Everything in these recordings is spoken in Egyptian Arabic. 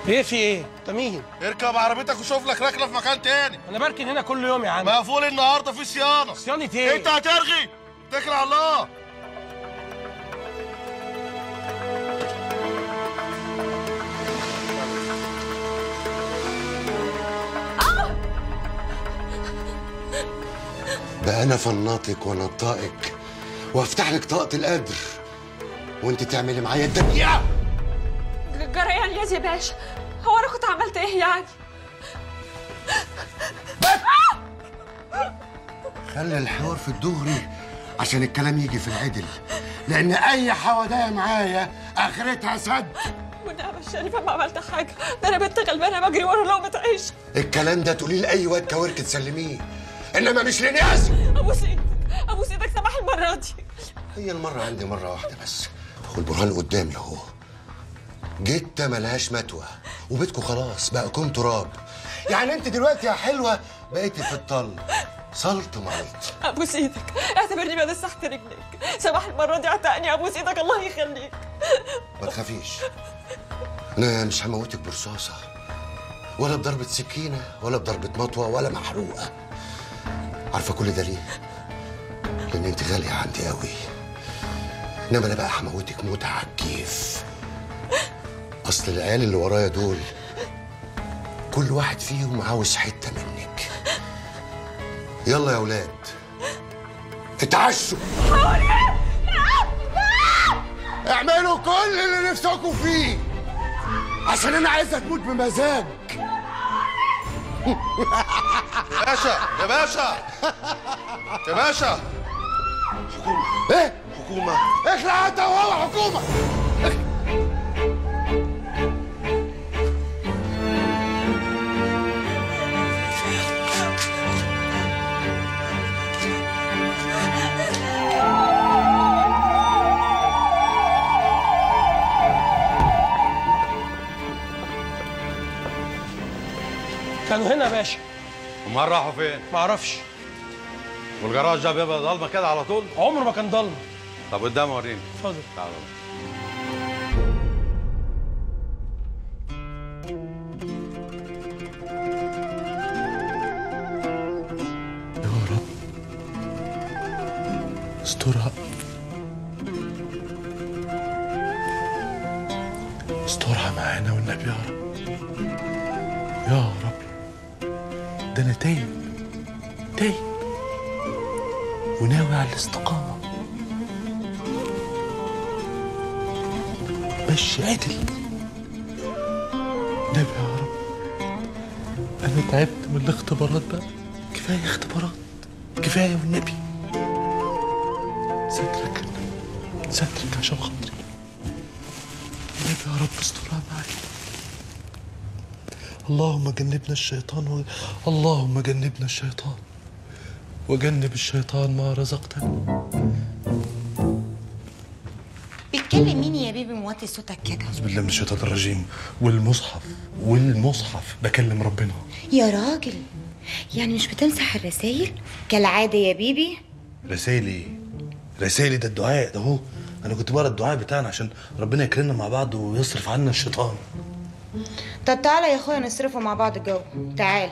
ايه في ايه انت مين اركب عربيتك وشوف لك ركنه في مكان تاني انا بركن هنا كل يوم يا عم مقفول النهارده في صيانه صيانه ايه انت هترغي اتكل على الله بقى انا فناطك ونطائك وافتح لك طاقة القدر وانت تعملي معايا الدنيا جريان يا باشا هو انا كنت عملت ايه يعني خلي الحوار في الدغري عشان الكلام يجي في العدل لان اي حوادية معايا اخرتها سد والنعمة الشريفة ما عملت حاجة ده انا بنت غلبانة بجري ورا لو بتعيش الكلام ده تقوليه لاي واد كورك تسلميه انما مش لناس ابوس ايدك ابوس ايدك سماح المرة دي هي المرة عندي مرة واحدة بس والبرهان قدامي اهو جتة ملهاش متوى وبيتكم خلاص بقى كون تراب يعني انت دلوقتي يا حلوة بقيتي في الطل صلت ملط ابوس ايدك اعتبرني بدس تحت رجليك سماح المرة دي اعتقني ابوس ايدك الله يخليك ما تخافيش انا مش هموتك برصاصة ولا بضربة سكينة ولا بضربة مطوة ولا محروقة عارفة كل ده ليه؟ لأن أنت غالية عندي قوي إنما أنا بقى هموتك موتة على الكيف أصل العيال اللي ورايا دول كل واحد فيهم عاوز حتة منك يلا يا ولاد اتعشوا اعملوا كل اللي نفسكم فيه عشان انا عايزها تموت بمزاج باشا يا باشا يا باشا ايه حكومه اخلع انت وهو حكومه كانوا هنا يا باشا امال راحوا فين؟ ما اعرفش والجراج ده بيبقى ضلمه كده على طول؟ عمره ما كان ضلمه طب قدام وريني اتفضل تعالى استرها استرها معانا والنبي يا رب يا رب ده انا تايب تايب وناوي على الاستقامة مشي عدل نبي يا رب انا تعبت من الاختبارات بقى كفاية اختبارات كفاية والنبي سترك سترك عشان خاطري النبي يا رب استرها معايا اللهم جنبنا الشيطان و... اللهم جنبنا الشيطان وجنب الشيطان ما رزقتنا بيتكلم مين يا بيبي موطي صوتك كده أعوذ بالله من الشيطان الرجيم والمصحف والمصحف بكلم ربنا يا راجل يعني مش بتمسح الرسايل كالعادة يا بيبي رسائلي رسائلي ده الدعاء ده هو انا كنت بقرا الدعاء بتاعنا عشان ربنا يكرمنا مع بعض ويصرف عنا الشيطان طب تعالى يا اخويا نصرفه مع بعض جو تعال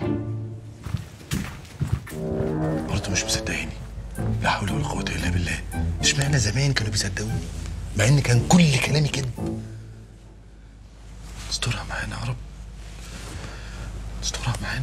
برضه مش مصدقيني لا حول ولا قوه الا بالله اشمعنى زمان كانوا بيصدقوني مع ان كان كل كلامي كذب استرها معانا يا رب استرها معانا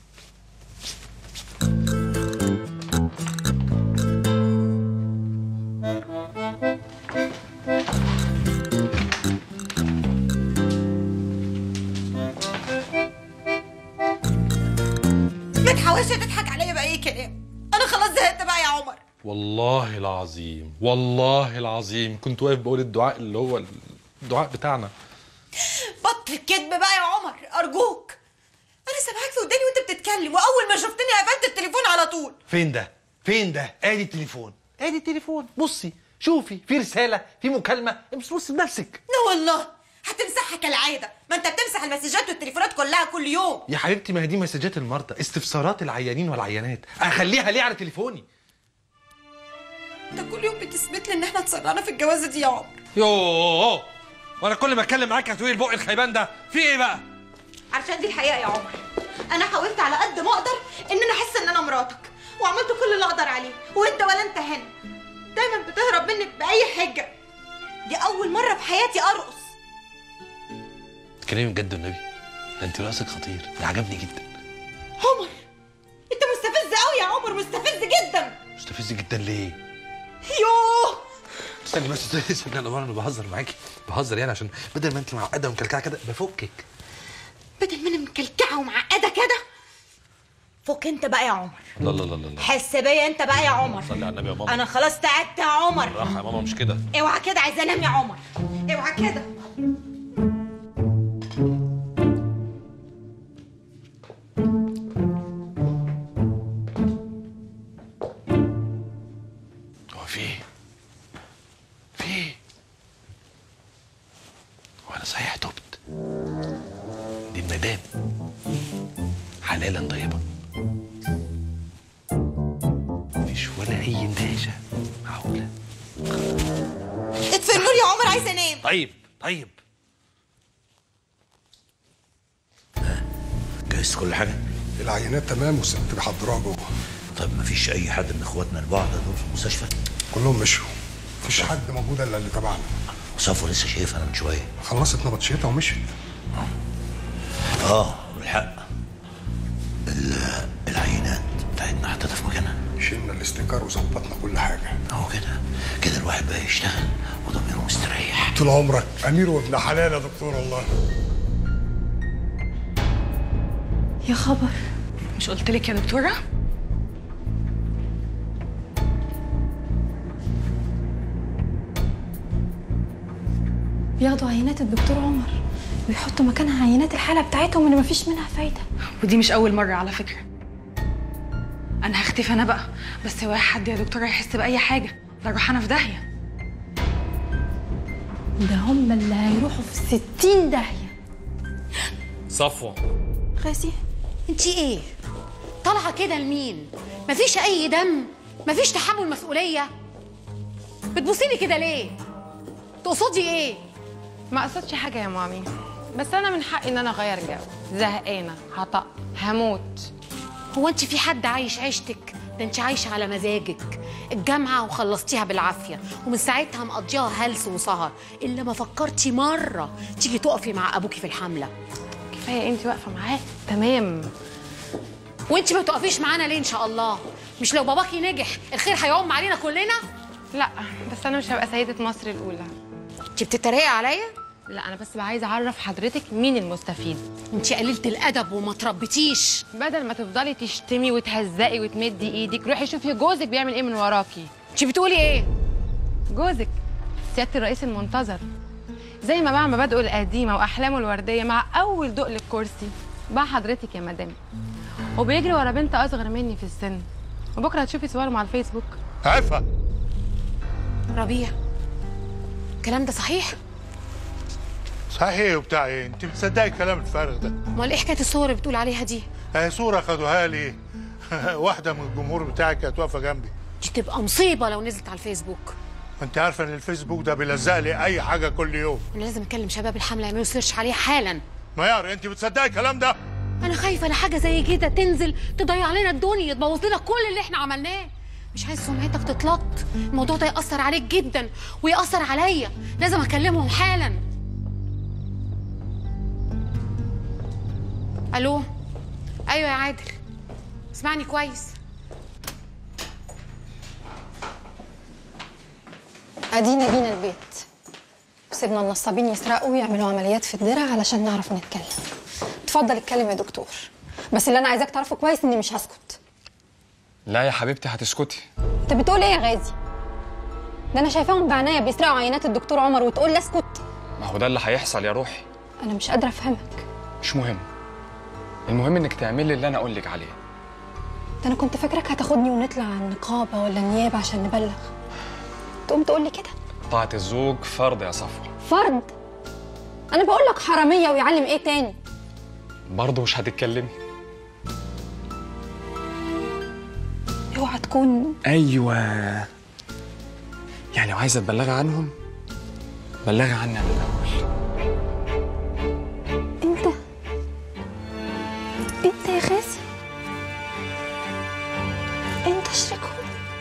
ما تحاولش تضحك عليا بأي كلام أنا خلاص زهقت بقى يا عمر والله العظيم والله العظيم كنت واقف بقول الدعاء اللي هو الدعاء بتاعنا بطل الكذب بقى يا عمر أرجوك أنا سامعاك في وداني وأنت بتتكلم وأول ما شفتني قفلت التليفون على طول فين ده؟ فين ده؟ ادي التليفون ادي التليفون بصي شوفي في رسالة في مكالمة بس بصي بنفسك لا والله هتمسحها كالعادة ما أنت بتمسح المسجات والتليفونات كلها كل يوم يا حبيبتي ما هي دي مسجات المرضى استفسارات العيانين والعيانات اخليها ليه على تليفوني أنت كل يوم بتثبت لي إن إحنا اتسرعنا في الجوازة دي يا عمر يوه وانا كل ما اتكلم معاك هتقولي البق الخيبان ده في ايه بقى علشان دي الحقيقه يا عمر انا حاولت على قد ما اقدر ان انا احس ان انا مراتك وعملت كل اللي اقدر عليه وانت ولا انت هنا دايما بتهرب مني باي حجه دي اول مره في حياتي ارقص تكلمي بجد والنبي ده انت راسك خطير ده عجبني جدا عمر انت مستفز قوي يا عمر مستفز جدا مستفز جدا ليه؟ يوه استني بس استني استني انا انا بهزر معاكي بهزر يعني عشان بدل ما انت معقده ومكلكعه كده بفكك بدل ما انا مكلكعه ومعقده كده فك انت بقى يا عمر لا لا لا لا لا حس بيا انت بقى يا عمر صلي على النبي يا ماما انا خلاص تعبت يا عمر راح يا ماما مش كده اوعى كده عايزه انام يا عمر اوعى كده هو في ايه؟ في ايه؟ هو انا صحيح تبت دي المدام حلالا طيبة مفيش ولا أي اندهاشة معقولة اطفي النور يا عمر عايزه انام طيب طيب ها، جهزت كل حاجة؟ العينات تمام والست بيحضروها جوه طب ما فيش اي حد من اخواتنا البعض دول في المستشفى كلهم مشوا مفيش حد موجود الا اللي تبعنا وصفو لسه شايفها انا من شويه خلصت نبطشيتها ومشيت اه بالحق ال- العينات بتاعتنا حطيتها في مكانها شلنا الاستيكار وظبطنا كل حاجه اهو كده كده الواحد بقى يشتغل وضميره مستريح طول عمرك امير وابن حلال يا دكتور والله يا خبر مش قلت لك يا دكتوره بياخدوا عينات الدكتور عمر ويحطوا مكانها عينات الحالة بتاعتهم اللي مفيش منها فايدة ودي مش اول مره على فكره انا هختفي انا بقى بس هو حد يا دكتوره يحس باي حاجه لا اروح انا في داهيه ده هم اللي هيروحوا في ستين داهية صفوة غازي انت ايه طالعه كده لمين مفيش اي دم مفيش تحمل مسؤوليه بتبصيلي كده ليه تقصدي ايه ما قصدش حاجة يا مامي بس أنا من حقي إن أنا أغير جو زهقانة هطق هموت هو انت في حد عايش عيشتك ده انت عايشه على مزاجك الجامعه وخلصتيها بالعافيه ومن ساعتها مقضيها هلس وسهر الا ما فكرتي مره تيجي تقفي مع ابوكي في الحمله كفاية أنت واقفة معاه تمام وانت ما تقفيش معانا ليه ان شاء الله مش لو باباكي نجح الخير هيعم علينا كلنا لا بس أنا مش هبقى سيدة مصر الأولى انت بتتريقي عليا لا أنا بس بقى عايزة أعرف حضرتك مين المستفيد انت قليله الادب وما تربيتيش بدل ما تفضلي تشتمي وتهزقي وتمدي إيدك روحي شوفي جوزك بيعمل إيه من وراكي انت بتقولي ايه جوزك سيادة الرئيس المنتظر زي ما باع مبادئه القديمة وأحلامه الوردية مع أول دق للكرسي باع حضرتك يا مدام وبيجري ورا بنت أصغر مني في السن وبكرة هتشوفي صورهم على الفيسبوك عفة ربيع الكلام ده صحيح صحيح وبتاع ايه انت بتصدقي الكلام الفارغ ده امال ايه حكايه الصور اللي بتقول عليها دي اهي صورة خدوها لي واحدة من الجمهور بتاعك كانت واقفة جنبي دي تبقى مصيبه لو نزلت على الفيسبوك انت عارفة ان الفيسبوك ده بيلزق لي اي حاجة كل يوم انا لازم اكلم شباب الحمله يعملوا سيرش عليها حالا ميار انت بتصدقي الكلام ده انا خايفه لحاجه زي كده تنزل تضيع لنا الدنيا تبوظ لنا كل اللي احنا عملناه مش عايز سمعتك تتلط الموضوع ده ياثر عليك جدا وياثر عليا لازم اكلمهم حالا الو ايوه يا عادل اسمعني كويس ادينا بينا البيت وسيبنا النصابين يسرقوا ويعملوا عمليات في الدرع علشان نعرف نتكلم اتفضل اتكلم يا دكتور بس اللي انا عايزاك تعرفه كويس اني مش هسكت لا يا حبيبتي هتسكتي انت بتقول ايه يا غازي ده انا شايفاهم بعناية بيسرقوا عينات الدكتور عمر وتقول لي اسكت ما هو ده اللي هيحصل يا روحي انا مش قادره افهمك مش مهم المهم انك تعملي اللي انا اقول لك عليه ده انا كنت فاكرك هتاخدني ونطلع على النقابه ولا النيابه عشان نبلغ تقوم تقول لي كده طاعة الزوج فرض يا صفوة فرض انا بقول لك حراميه ويعلم ايه تاني برضه مش هتتكلمي اوعى تكون ايوه يعني لو عايزه تبلغي عنهم بلغي عني انا الاول انت يا خاسي انت شريكهم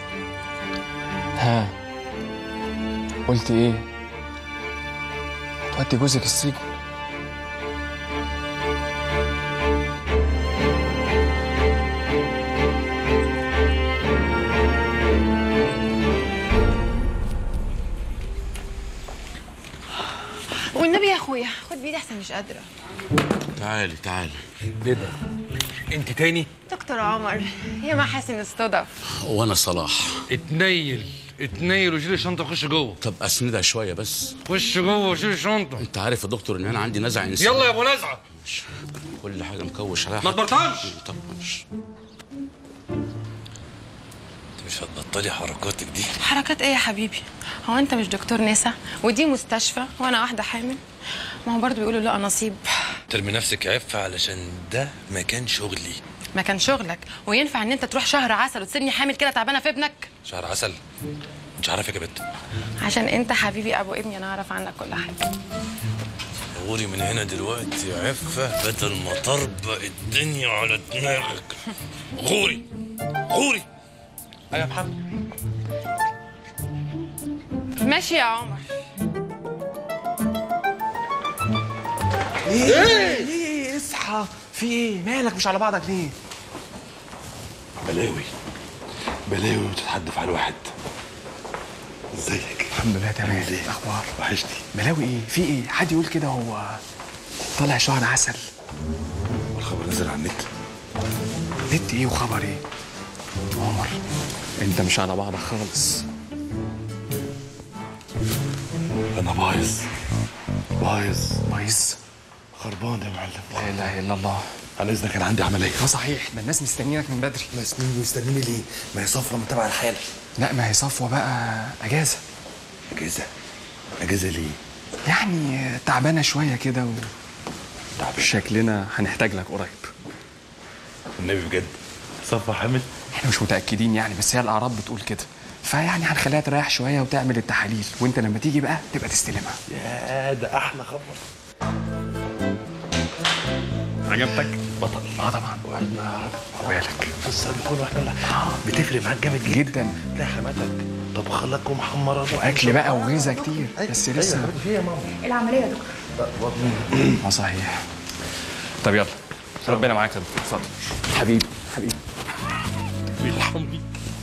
ها قلت ايه تودي جوزك السجن والنبي يا اخويا خد بيدي احسن مش قادره تعالي تعالي ايه ده انت تاني دكتور عمر يا ما حاسن اصطدف وانا صلاح اتنيل اتنيل وشيل الشنطه وخش جوه طب اسندها شويه بس خش جوه وشيل الشنطه انت عارف يا دكتور ان انا عندي نزع انسان يلا يا ابو نزعه كل حاجه مكوش عليها ما تبرطعش. طب ماشي مش هتبطلي حركاتك دي حركات ايه يا حبيبي هو انت مش دكتور نسا ودي مستشفى وانا واحده حامل ما هو برضه بيقولوا لا نصيب ترمي نفسك عفة علشان ده مكان شغلي ما كان شغلك وينفع ان انت تروح شهر عسل وتسيبني حامل كده تعبانه في ابنك شهر عسل مش عارفك يا بنت عشان انت حبيبي ابو ابني انا اعرف عنك كل حاجه غوري من هنا دلوقتي يا عفة بدل ما تربق الدنيا على دماغك غوري غوري ايوه يا محمد ماشي يا عمر ايه ايه اصحى في ايه مالك مش على بعضك ليه بلاوي بلاوي وتتحدف على الواحد ازيك الحمد لله تمام ايه اخبار وحشتي بلاوي ايه في ايه حد يقول كده هو طالع شهر عسل والخبر نزل على النت نت ايه وخبر ايه عمر انت مش على بعضك خالص انا بايظ بايظ بايظ خربان يا معلم لا اله الا الله على اذنك كان عندي عمليه اه صحيح ده الناس مستنيينك من بدري ما سنين مستنيني ليه؟ ما هي صفرة متابعة الحالة لا ما هي صفوه بقى اجازه اجازة اجازة ليه؟ يعني تعبانه شويه كده و شكلنا هنحتاج لك قريب النبي بجد صفة حامل احنا مش متاكدين يعني بس هي الاعراض بتقول كده فيعني هنخليها تريح شويه وتعمل التحاليل وانت لما تيجي بقى تبقى تستلمها يا ده احلى خبر عجبتك بطل اه طبعا واحنا بالك بس بنكون واحنا لا بتفرق معاك جامد جدا جدا تلاقي حماتك طبخ لك ومحمره واكل بقى وغذا كتير بس أيوة، لسه في إيه يا ماما العمليه يا دكتور اه صحيح طب يلا ربنا معاك يا دكتور اتفضل حبيبي حبيبي بيرحمني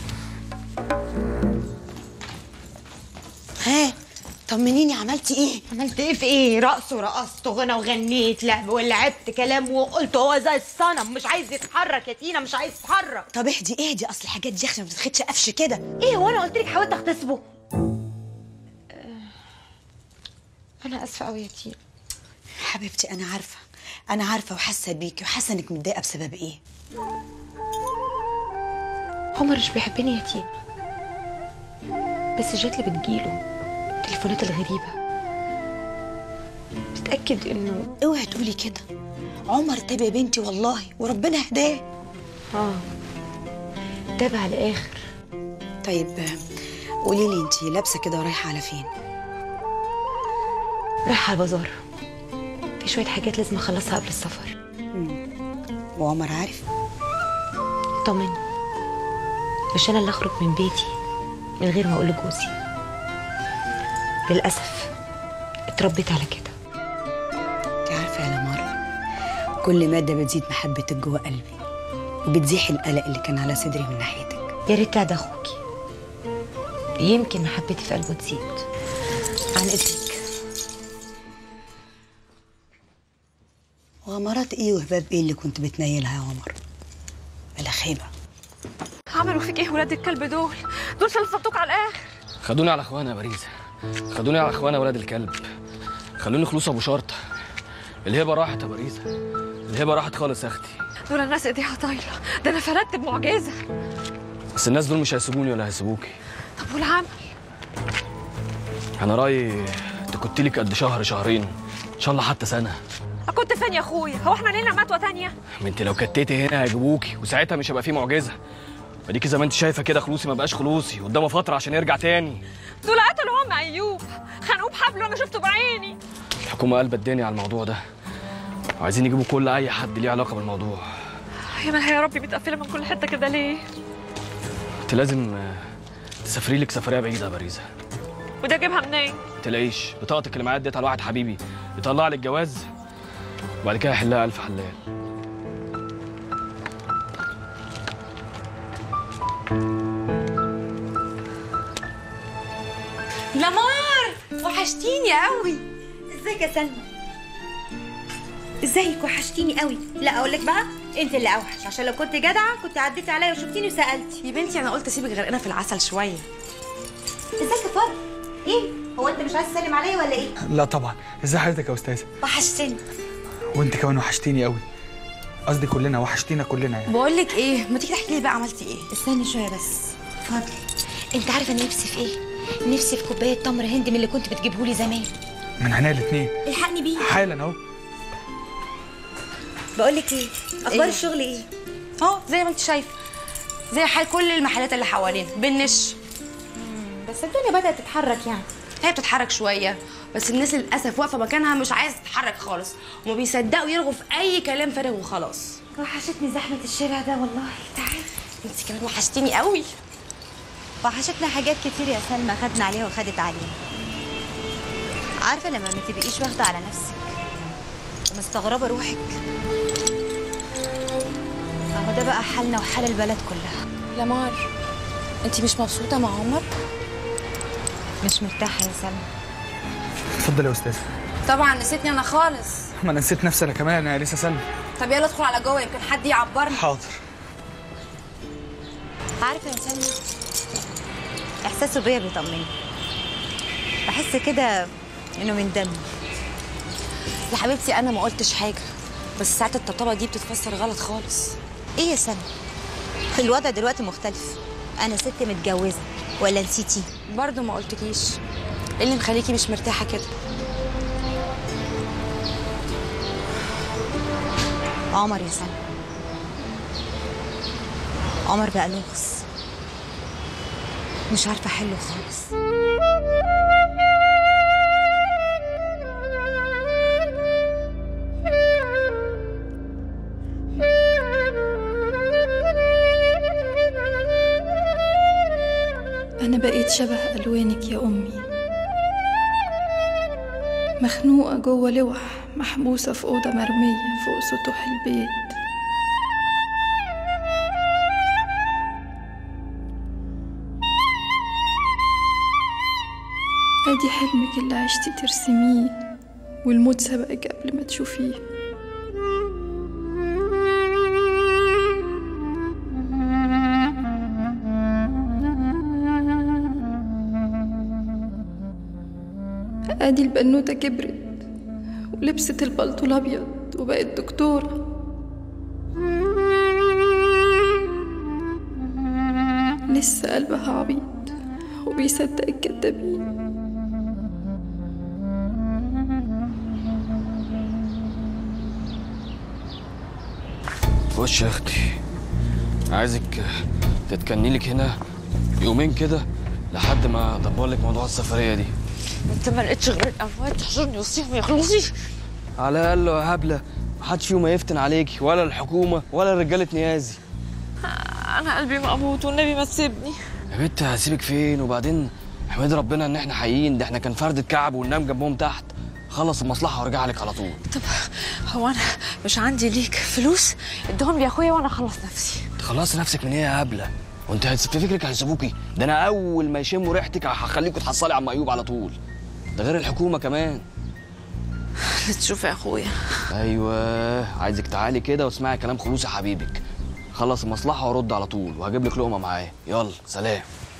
ها طمنيني عملتي ايه عملت ايه في ايه رقص ورقصت غنى وغنيت لعب ولعبت كلام وقلت هو زي الصنم مش عايز يتحرك يا تينا مش عايز يتحرك طب اهدي اهدي اصل الحاجات دي ما بتاخدش قفش كده ايه وانا قلت لك حاولت اغتصبه انا اسفه قوي يا تينا حبيبتي انا عارفه انا عارفه وحاسه بيكي وحاسه انك متضايقه بسبب ايه عمر مش بيحبني يا تينا بس الجات اللي بتجيله التليفونات الغريبه بتتاكد انه اوعي تقولي كده عمر تاب يا بنتي والله وربنا هداه اه تاب على الاخر طيب قولي لي انت لابسه كده ورايحه على فين رايحه على البازار في شويه حاجات لازم اخلصها قبل السفر وعمر عارف طمني مش انا اللي اخرج من بيتي من غير ما اقول لجوزي للاسف اتربيت على كده انت عارفه يا لمار كل ماده بتزيد محبتك جوه قلبي وبتزيح القلق اللي كان على صدري من ناحيتك يا ريت تعد اخوكي يمكن محبتي في قلبه تزيد عن اذنك وغمرات ايه وهباب ايه اللي كنت بتنيلها يا عمر بلا خيبه عملوا فيك ايه ولاد الكلب دول دول سلطتوك على الاخر خدوني على اخوانا يا باريزة خدوني على اخوانا ولاد الكلب خلوني خلوص ابو شرطه الهبه راحت يا باريزة الهبه راحت خالص يا اختي دول الناس ايديها طايله ده انا فردت بمعجزه بس الناس دول مش هيسيبوني ولا هيسيبوكي طب والعمل انا رايي انت كنت لك قد شهر شهرين ان شاء الله حتى سنه كنت فين يا اخويا هو احنا لينا متوه تانية ما انت لو كتيتي هنا هيجيبوكي وساعتها مش هيبقى فيه معجزه اديكي زي ما انت شايفه كده خلوصي ما بقاش خلوصي قدامه فتره عشان يرجع تاني دول قتلوا عم ايوب خانقوه بحبل وانا شفته بعيني الحكومه قلبت الدنيا على الموضوع ده وعايزين يجيبوا كل اي حد ليه علاقه بالموضوع يا مالها يا ربي متقفله من كل حته كده ليه انت لازم آه، تسافري لك سفريه بعيده يا باريزه وده اجيبها منين تلاقيش بطاقتك اللي معايا اديتها لواحد حبيبي يطلع لك جواز وبعد كده يحلها الف حلال لمار وحشتيني قوي ازيك يا سلمى ازيك وحشتيني قوي لا اقول لك بقى انت اللي اوحش عشان لو كنت جدعه كنت عديتي عليا وشفتيني وسالتي يا بنتي انا قلت اسيبك غرقانه في العسل شويه ازيك يا فرح ايه هو انت مش عايز تسلم عليا ولا ايه لا طبعا ازاي حضرتك يا استاذه وحشتني وانت كمان وحشتيني قوي قصدي كلنا وحشتينا كلنا يعني بقول لك ايه ما تيجي تحكي لي بقى عملتي ايه استني شويه بس فاضل انت عارفه انا نفسي في ايه نفسي في كوبايه تمر هندي من اللي كنت بتجيبهولي زمان من عينيا الاثنين الحقني بيه حالا اهو بقول لك ايه اخبار الشغل ايه اه زي ما انت شايفه زي حال كل المحلات اللي حوالينا بالنش بس الدنيا بدات تتحرك يعني هي بتتحرك شويه بس الناس للاسف واقفه مكانها مش عايزه تتحرك خالص وما بيصدقوا يرغوا في اي كلام فارغ وخلاص وحشتني زحمه الشارع ده والله تعالي انت كمان وحشتيني قوي وحشتنا حاجات كتير يا سلمى خدنا عليها وخدت علينا عارفه لما ما تبقيش واخده على نفسك ومستغربه روحك اهو ده بقى حالنا وحال البلد كلها لمار انت مش مبسوطه مع عمر مش مرتاحه يا سلمى اتفضل يا استاذه طبعا نسيتني انا خالص ما انا نسيت نفسي انا كمان انا لسه سلمى طب يلا ادخل على جوه يمكن حد يعبرني حاضر عارفه يا سلمى احساسه بيا بيطمني بحس كده انه من دمي يا حبيبتي انا ما قلتش حاجه بس ساعات الطبطبه دي بتتفسر غلط خالص ايه يا سلمى الوضع دلوقتي مختلف انا ست متجوزه ولا نسيتي برضه ما قلتكيش ايه اللي مخليكي مش مرتاحه كده عمر يا سلمى عمر بقى لغز مش عارفه احله خالص أنا بقيت شبه ألوانك يا أمي مخنوقة جوه لوح محبوسة في أوضة مرمية فوق سطوح البيت أدي حلمك اللي عشتي ترسميه والموت سبقك قبل ما تشوفيه ادي البنوتة كبرت ولبست البلطو الابيض وبقت دكتورة لسه قلبها عبيط وبيصدق الكدابين خش يا اختي عايزك تتكني لك هنا يومين كده لحد ما ادبر لك موضوع السفريه دي انت ما لقيتش غير الاموات تحشرني وسيهم يخلصي على الاقل يا هبله محدش فيهم هيفتن عليكي ولا الحكومه ولا رجاله نيازي انا قلبي مقبوط والنبي ما تسيبني يا بنت هسيبك فين وبعدين احمد ربنا ان احنا حيين ده احنا كان فردة كعب وننام جنبهم تحت خلص المصلحه وارجع لك على طول طب هو انا مش عندي ليك فلوس ادهم لي يا اخويا وانا اخلص نفسي تخلصي نفسك من ايه يا هبله وانت هتس- في فكرك هيسيبوكي ده انا اول ما يشموا ريحتك هخليكوا تحصلي عم ايوب على طول ده غير الحكومه كمان اللي تشوف يا اخويا ايوه عايزك تعالي كده واسمعي كلام خلوص يا حبيبك خلص المصلحه وارد على طول وهجيب لك لقمه معايا يلا سلام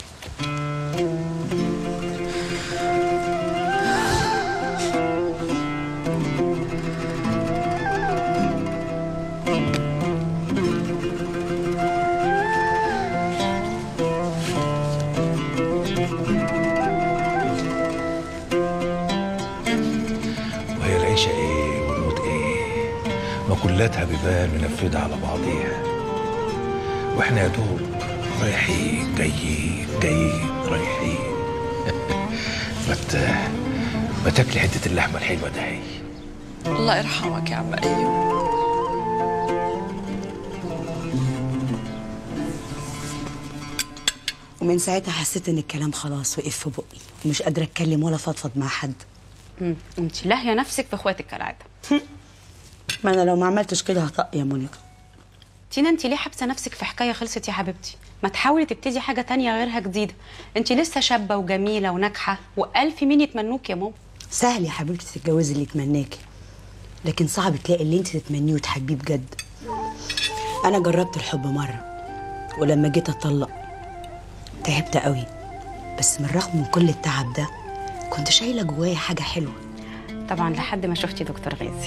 وهي العيشة ايه والموت ايه ما كلاتها بيبان منفذة على بعضيها واحنا يا دوب رايحين جايين جايين رايحين ما ت- ما تاكلي حتة اللحمة الحلوة ده هي الله يرحمك يا عم ايوب ومن ساعتها حسيت ان الكلام خلاص وقف في بقي ومش قادره اتكلم ولا فضفض مع حد انت لاهيه نفسك في اخواتك كالعاده ما انا لو ما عملتش كده هطق يا مونيكا تينا انت ليه حابسه نفسك في حكايه خلصت يا حبيبتي ما تحاولي تبتدي حاجه تانية غيرها جديده انت لسه شابه وجميله وناجحه والف مين يتمنوك يا ماما سهل يا حبيبتي تتجوزي اللي يتمناكي لكن صعب تلاقي اللي انت تتمنيه وتحبيه بجد انا جربت الحب مره ولما جيت اطلق تعبت قوي بس من رغم من كل التعب ده كنت شايله جوايا حاجه حلوه طبعا لحد ما شفتي دكتور غازي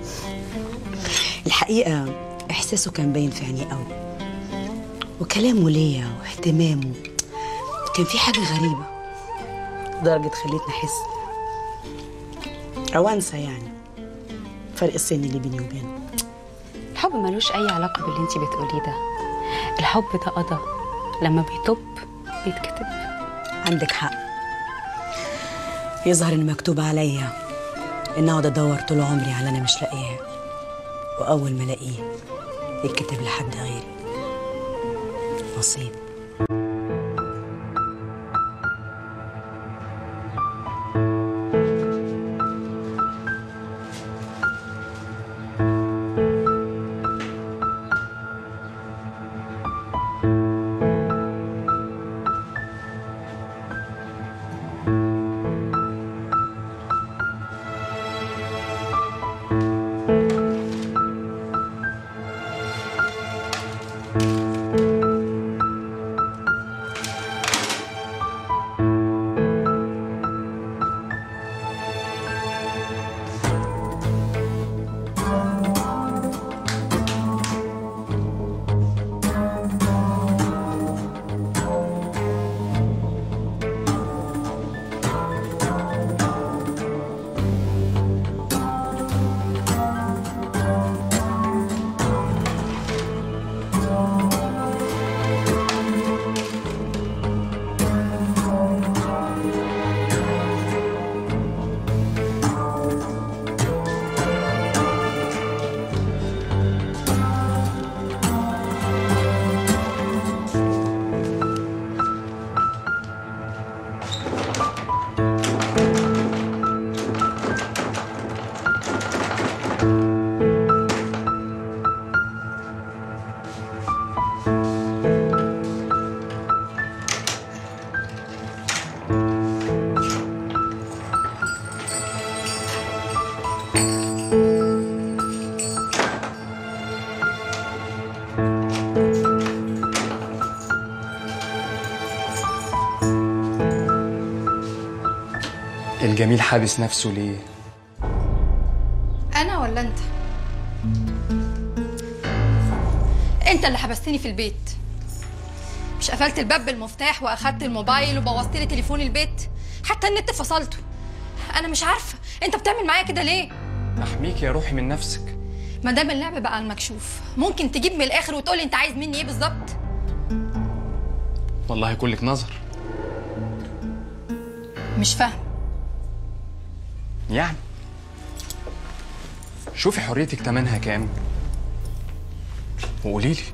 الحقيقه احساسه كان باين في عينيه قوي وكلامه ليا واهتمامه كان في حاجه غريبه لدرجه خليتني احس او انسى يعني فرق السن اللي بيني وبينه الحب ملوش اي علاقه باللي انت بتقوليه ده الحب ده قضى لما بيطب بيتكتب عندك حق يظهر ان مكتوب عليا ان اقعد ادور طول عمري على انا مش لاقياه واول ما الاقيه يتكتب لحد غيري نصيب الجميل حابس نفسه ليه انا ولا انت انت اللي حبستني في البيت مش قفلت الباب بالمفتاح واخدت الموبايل وبوظت لي تليفون البيت حتى النت فصلته انا مش عارفه انت بتعمل معايا كده ليه احميك يا روحي من نفسك ما دام اللعب بقى المكشوف ممكن تجيب من الاخر وتقولي انت عايز مني ايه بالظبط والله كلك نظر مش فاهم يعني شوفي حريتك تمنها كام وقولي لي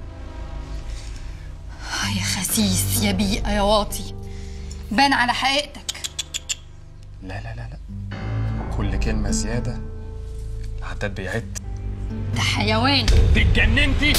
يا خسيس يا بيئة يا واطي بان على حقيقتك لا لا لا لا كل كلمة زيادة العداد بيعد ده حيوان اتجننتي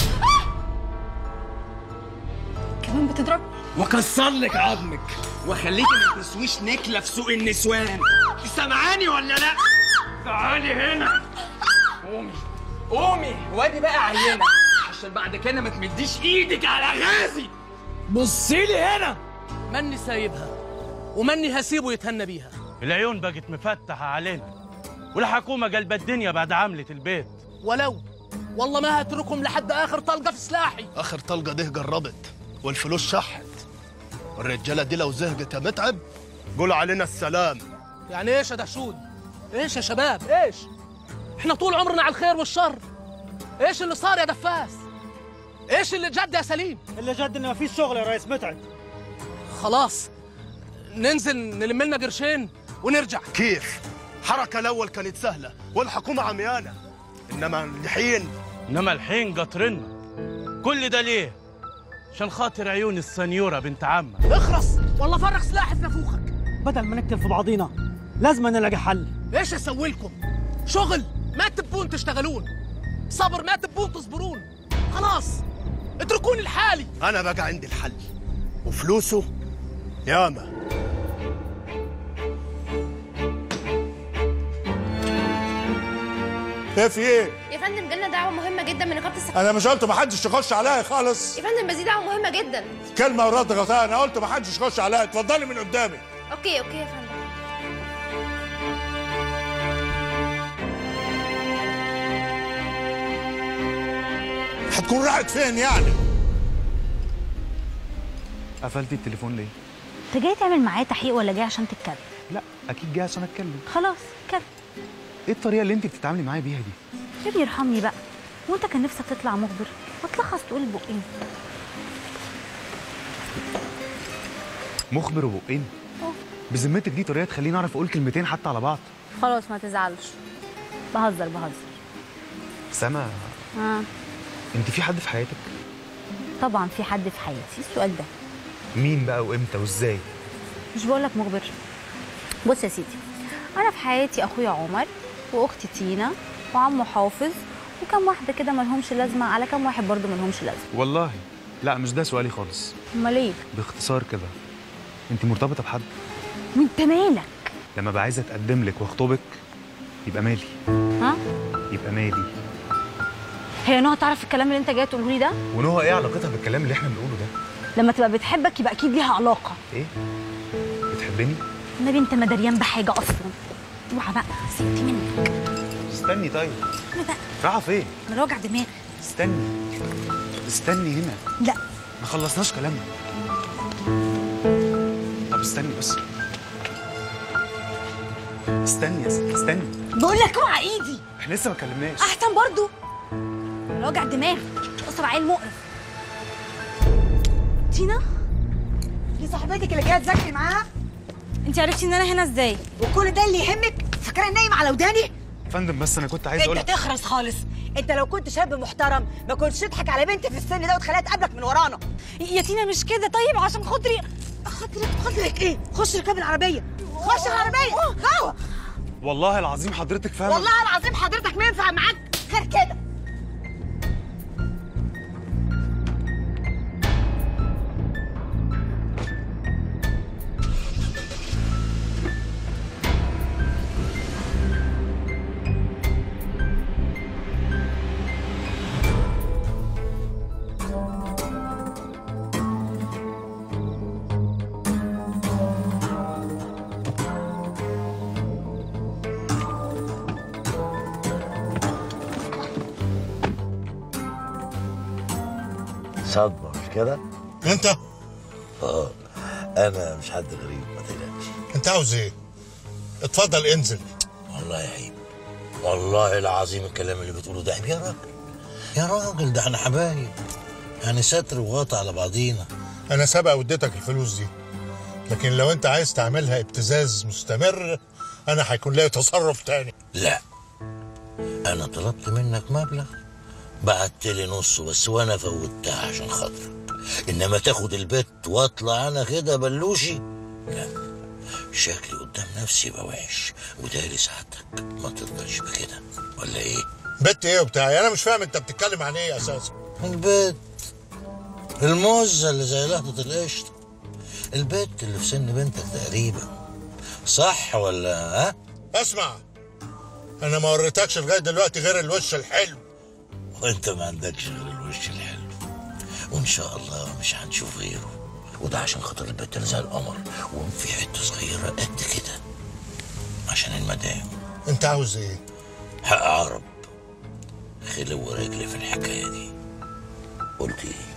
كمان بتضربني واكسر لك عظمك واخليكي ما تسويش نكله في سوق النسوان سامعاني ولا لا تعالي هنا قومي قومي وادي بقى عينه عشان بعد كده ما تمديش ايدك على غازي بصي لي هنا ماني سايبها وماني هسيبه يتهنى بيها العيون بقت مفتحة علينا والحكومة قلبت الدنيا بعد عملة البيت ولو والله ما هتركم لحد اخر طلقه في سلاحي اخر طلقه دي جربت والفلوس شحت الرجاله دي لو زهقت يا متعب قول علينا السلام يعني ايش يا دهشود ايش يا شباب ايش احنا طول عمرنا على الخير والشر ايش اللي صار يا دفاس ايش اللي جد يا سليم اللي جد ان مفيش شغل يا ريس متعب خلاص ننزل نلم لنا قرشين ونرجع كيف حركه الاول كانت سهله والحكومه عميانه انما الحين انما الحين قطرنا كل ده ليه عشان خاطر عيون السنيوره بنت عمك اخرس والله فرغ سلاحي في نافوخك بدل ما نقتل في بعضينا لازم نلاقي حل ايش اسوي لكم شغل ما تبون تشتغلون صبر ما تبون تصبرون خلاص اتركوني لحالي انا بقى عندي الحل وفلوسه ياما ايه في ايه؟ يا فندم جالنا دعوة مهمة جدا من نقابة السفر انا مش قلت محدش يخش عليا خالص يا فندم بس دي دعوة مهمة جدا كلمه ورد غطاء انا قلت محدش يخش عليا اتفضلي من قدامي اوكي اوكي يا فندم هتكون راحت فين يعني؟ قفلتي التليفون ليه؟ انت جاي تعمل معايا تحقيق ولا جاي عشان تتكلم لا اكيد جاي عشان اتكلم خلاص اتكلم ايه الطريقه اللي انت بتتعاملي معايا بيها دي يا ابني ارحمني بقى وانت كان نفسك تطلع مخبر وتلخص تقول بقين مخبر وبقين بذمتك دي طريقه تخليني اعرف اقول كلمتين حتى على بعض خلاص ما تزعلش بهزر بهزر سما اه انت في حد في حياتك طبعا في حد في حياتي السؤال ده مين بقى وامتى وازاي مش بقول لك مخبر بص يا سيدي انا في حياتي اخويا عمر واختي تينا وعمو حافظ وكم واحده كده ملهمش لازمه على كم واحد برضو ملهمش لازمه والله لا مش ده سؤالي خالص امال ايه باختصار كده انت مرتبطه بحد وانت مالك لما بقى عايزه اتقدم لك واخطبك يبقى مالي ها يبقى مالي هي نهى تعرف الكلام اللي انت جاي تقوله لي ده ونهى ايه علاقتها بالكلام اللي احنا بنقوله ده لما تبقى بتحبك يبقى اكيد ليها علاقه ايه بتحبني النبي انت ما دريان بحاجه اصلا اوعى بقى سبت منك استني طيب انا بقى رايحه فين انا راجع دماغي استني استني هنا لا ما خلصناش كلامنا طب استني بس استني يا ستي استني بقول لك اوعى ايدي احنا لسه ما اتكلمناش احسن برضو انا راجع دماغي اسرع عيل مقرف تينا دي صاحبتك اللي جايه تذاكري معاها انت عرفتي ان انا هنا ازاي وكل ده اللي يهمك فاكره نايم على وداني فندم بس انا كنت عايز اقول انت تخرس خالص انت لو كنت شاب محترم ما كنتش تضحك على بنت في السن ده وتخليها تقابلك من ورانا يا تينا مش كده طيب عشان خاطري خاطرك خاطرك ايه خش ركاب العربيه خش العربيه جوه والله العظيم حضرتك فاهمه والله العظيم حضرتك ما ينفع معاك غير كده صدمة مش كده؟ انت اه انا مش حد غريب ما تقلقش انت عاوز ايه؟ اتفضل انزل والله يا عيب والله العظيم الكلام اللي بتقوله ده عيب يا راجل يا راجل ده احنا حبايب يعني ستر وغطا على بعضينا انا سبق واديتك الفلوس دي لكن لو انت عايز تعملها ابتزاز مستمر انا هيكون ليا تصرف تاني لا انا طلبت منك مبلغ بعت لي نصه بس وانا فوتها عشان خاطرك انما تاخد البيت واطلع انا كده بلوشي لا شكلي قدام نفسي يبقى وحش وداري ساعتك ما ترضاش بكده ولا ايه بت ايه وبتاعي انا مش فاهم انت بتتكلم عن ايه اساسا البيت الموزة اللي زي لقطة القشطة البيت اللي في سن بنتك تقريبا صح ولا ها؟ اسمع انا ما وريتكش لغايه دلوقتي غير الوش الحلو وانت ما عندكش غير الوش الحلو وان شاء الله مش هنشوف غيره وده عشان خاطر البنت اللي زي القمر وفي حته صغيره قد كده عشان المدام انت عاوز ايه حق عرب خلو رجلي في الحكايه دي قلت ايه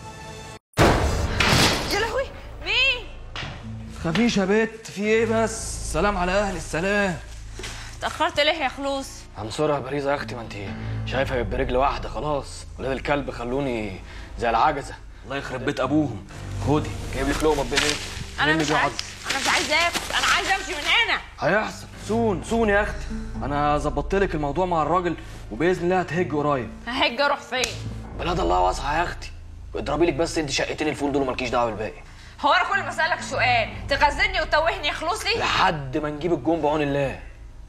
يا لهوي مين خفيش يا بت في ايه بس سلام على اهل السلام اتاخرت ليه يا خلوص عنصرها يا باريزة يا اختي ما انت شايفه برجل واحده خلاص ولاد الكلب خلوني زي العجزه الله يخرب بيت ابوهم خدي جايب لك لقمه ببيت انا مش عايز انا مش عايز اكل انا عايز امشي من هنا هيحصل سون سون يا اختي انا ظبطت لك الموضوع مع الراجل وباذن الله هتهج قريب ههج اروح فين بلاد الله واسعه يا اختي اضربي لك بس انت شقتين الفول دول ومالكيش دعوه بالباقي هو انا كل ما اسالك سؤال تغزلني وتوهني يا خلوصي لحد ما نجيب الجون بعون الله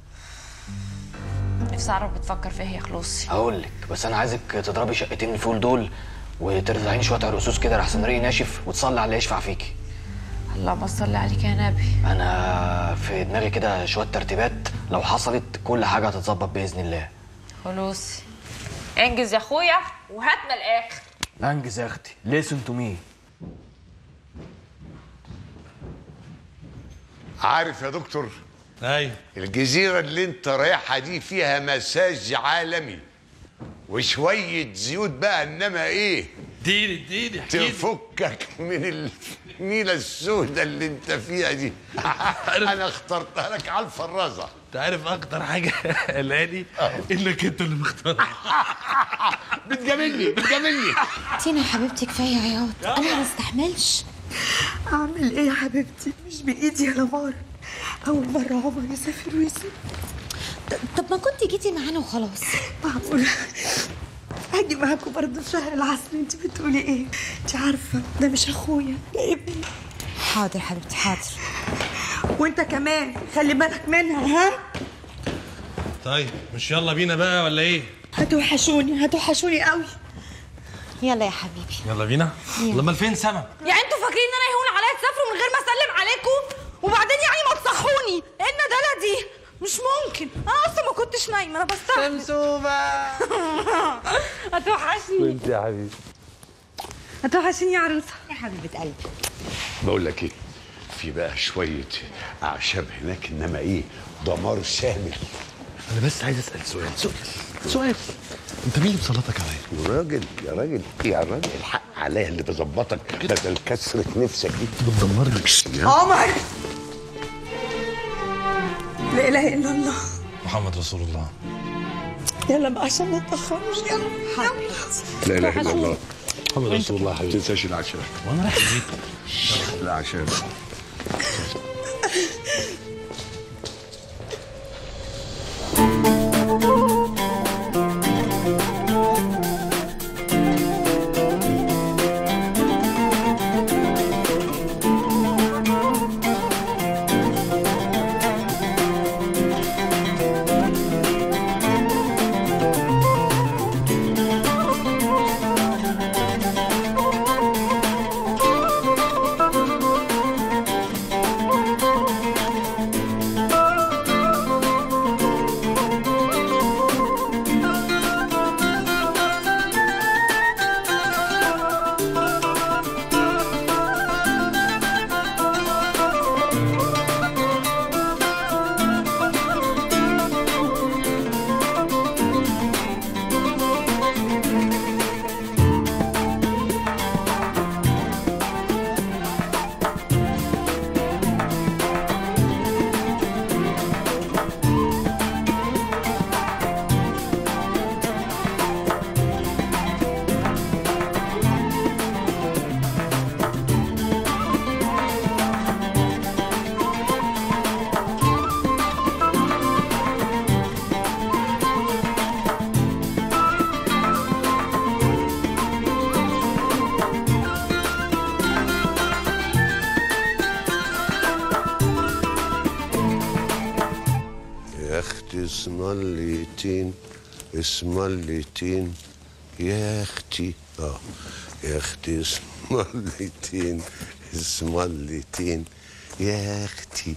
نفسي اعرف بتفكر في ايه يا خلوصي هقول لك بس انا عايزك تضربي شقتين الفول دول وترزعيني شويه عرقسوس كده لحسن ريقي ناشف وتصلي على اللي يشفع فيكي اللهم صل عليك يا نبي انا في دماغي كده شويه ترتيبات لو حصلت كل حاجه هتتظبط باذن الله خلوصي انجز يا اخويا وهات من الاخر انجز يا اختي listen to me عارف يا دكتور ايوه الجزيرة اللي انت رايحها دي فيها مساج عالمي وشوية زيوت بقى انما ايه اديني اديني احكيلي. تفكك من الميلة السوداء اللي انت فيها دي انا اخترتها لك على الفرازة انت عارف اكتر حاجه قلقاني انك انت اللي مختار بتجاملني بتجاملني تينا يا حبيبتي كفايه عياط انا ما استحملش اعمل ايه يا حبيبتي مش بايدي يا لمار اول مره عمر يسافر ويسيب طب ما كنت جيتي معانا وخلاص معقوله هاجي معاكم برضه في شهر العسل انت بتقولي ايه انت عارفه ده مش اخويا ده ابني حاضر حبيبتي حاضر وانت كمان خلي بالك منها ها طيب مش يلا بينا بقى ولا ايه هتوحشوني هتوحشوني قوي يلا يا حبيبي يلا بينا يلا. امال فين سما يعني انتوا فاكرين ان انا يهون عليا تسافروا من غير ما اسلم عليكم وبعدين يعني ما تصحوني ايه الندالة دي مش ممكن انا اصلا ما كنتش نايمه انا بستحمل سمسومه هتوحشني يا حبيبي هتوحشيني يا عروسه يا حبيبه قلبي بقول لك ايه في بقى شوية اعشاب هناك انما ايه دمار شامل انا بس عايز اسال سؤال سؤال سؤال انت مين اللي مسلطك عليا يا راجل يا راجل يا راجل الحق عليا اللي بظبطك بدل كسرة نفسك دي بتدمرني عمر لا اله الا الله محمد رسول الله يلا بقى عشان ما نتاخروش يلا يلا لا اله الا الله محمد رسول الله ما تنساش العشاء وانا رايح البيت العشاء يا اختي اسمليتين اسمليتين يا اختي اه يا اختي اسمليتين اسمليتين يا اختي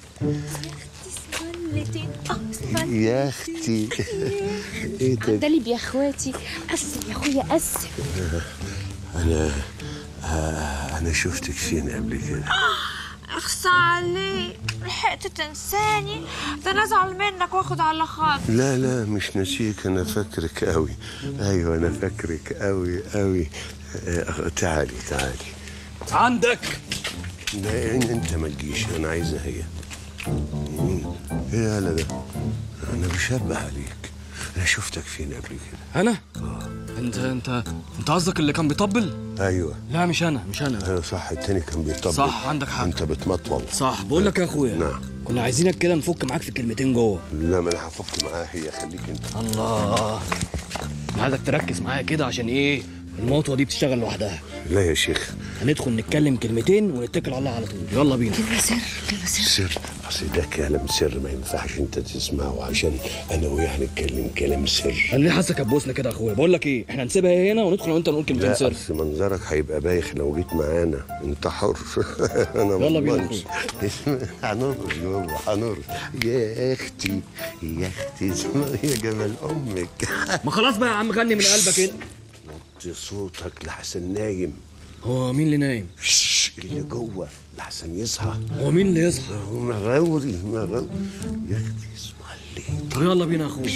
يا اختي ايه ده عدلي يا اخواتي اسف يا اخويا اسف انا آه انا شفتك فين قبل كده اخصى عليك لحقت تنساني ده انا ازعل منك واخد على خاطر لا لا مش نسيك انا فاكرك قوي ايوه انا فاكرك قوي قوي آه، تعالي تعالي عندك لا إن- انت ما تجيش انا عايزها هي مم. ايه يا ده انا بشبه عليك انا شفتك فين قبل كده انا انت انت انت قصدك اللي كان بيطبل ايوه لا مش انا مش انا ايوه صح التاني كان بيطبل صح، عندك حق. انت بتمطول صح بقول لك يا اخويا نعم كنا عايزينك كده نفك معاك في كلمتين جوه لا ما انا هفك معاها هي خليك انت الله أنا عايزك تركز معايا كده عشان ايه المطوه دي بتشتغل لوحدها لا يا شيخ هندخل نتكلم كلمتين ونتكل على الله على طول يلا بينا كلمة سر كلمة سر سر اصل ده كلام سر ما ينفعش انت تسمعه عشان انا وياه هنتكلم كلام سر انا ليه حاسك هتبوسنا كده يا اخويا بقول لك ايه احنا نسيبها هنا وندخل وانت نقول كلمتين لا سر اصل منظرك هيبقى بايخ لو جيت معانا انت حر انا ما يلا بينا أضمنش. هنرقص جوه هنرقص يا اختي يا اختي اسمع يا جمال امك ما خلاص بقى يا عم غني من قلبك انت وطي صوتك لحسن نايم هو مين اللي نايم؟ اللي جوه لحسن يصحى هو مين اللي يصحى؟ هو مغاوري مغاوري يا اختي اسمع لي طب يلا بينا يا اخويا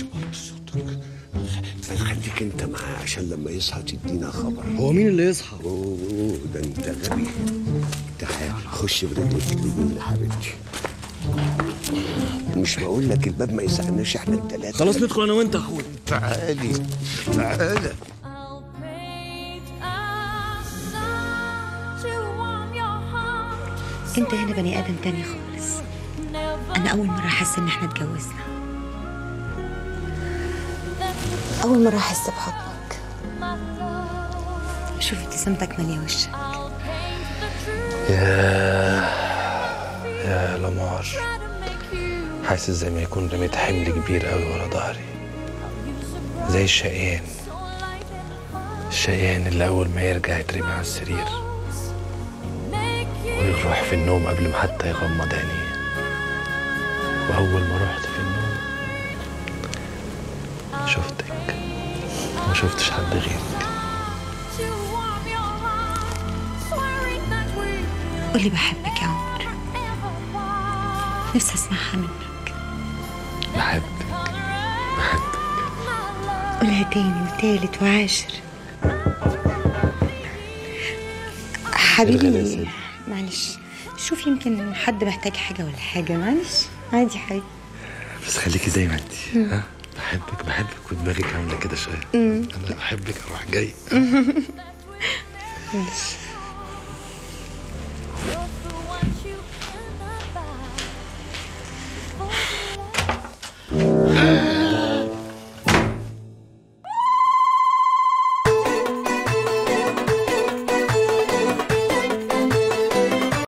خليك انت معاه عشان لما يصحى تدينا خبر هو مين اللي يصحى؟ اوه ده انت غبي تعال خش برجلك اليمين يا حبيبتي مش بقول لك الباب ما يسعناش احنا التلاتة خلاص ندخل انا وانت يا اخويا تعالي تعالى انت هنا بني ادم تاني خالص انا اول مرة احس ان احنا اتجوزنا اول مرة احس بحضنك شوف ابتسامتك مالية وشك يا يا لمار حاسس زي ما يكون رميت حمل كبير قوي ورا ظهري زي الشقيان الشقيان اللي أول ما يرجع يترمي على السرير ويروح في النوم قبل ما حتى يغمض عينيه وأول ما رحت في النوم شفتك ما شفتش حد غيرك قولي بحبك يا عمر نفسي اسمعها منك بحبك قولها تاني وتالت وعاشر حبيبي معلش شوف يمكن حد محتاج حاجة ولا حاجة معلش عادي حبيبي بس خليكي زي ما انت ها بحبك بحبك ودماغك عامله كده شويه مم. انا بحبك اروح جاي ماشي